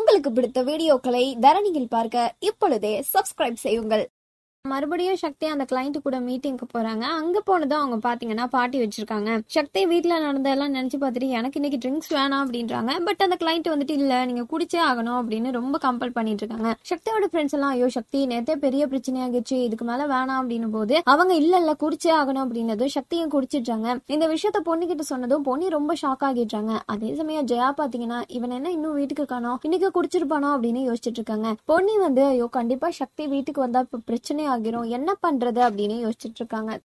உங்களுக்கு பிடித்த வீடியோக்களை தரணியில் பார்க்க இப்பொழுதே சப்ஸ்கிரைப் செய்யுங்கள் மறுபடியும் சக்தி அந்த கிளைண்ட் கூட மீட்டிங்க்கு போறாங்க அங்க போனதும் அவங்க பாத்தீங்கன்னா பார்ட்டி வச்சிருக்காங்க சக்தி வீட்ல நடந்ததெல்லாம் நினைச்சு பார்த்துட்டு எனக்கு இன்னைக்கு ட்ரிங்க்ஸ் வேணாம் அப்படின்றாங்க பட் அந்த கிளைண்ட் வந்துட்டு இல்ல நீங்க குடிச்சே ஆகணும் அப்படின்னு ரொம்ப கம்பல் பண்ணிட்டு இருக்காங்க சக்தியோட ஃப்ரெண்ட்ஸ் எல்லாம் ஐயோ சக்தி நேத்தே பெரிய பிரச்சனையாகிடுச்சு இதுக்கு மேல வேணாம் அப்படின்னும் போது அவங்க இல்ல இல்ல குடிச்சே ஆகணும் அப்படின்னதும் சக்தியும் குடிச்சிடுறாங்க இந்த விஷயத்த பொண்ணுகிட்ட சொன்னதும் பொண்ணு ரொம்ப ஷாக் ஆகிடுறாங்க அதே சமயம் ஜெயா பாத்தீங்கன்னா இவன் என்ன இன்னும் வீட்டுக்கு காணோம் இன்னைக்கு குடிச்சிருப்பானோ அப்படின்னு யோசிச்சுட்டு இருக்காங்க பொண்ணு வந்து ஐயோ கண்டிப்பா சக்தி வீட்டுக்கு வந்தா இப்ப பிரச்சனை ஆகிரும் என்ன பண்றது அப்படின்னு யோசிச்சுட்டு இருக்காங்க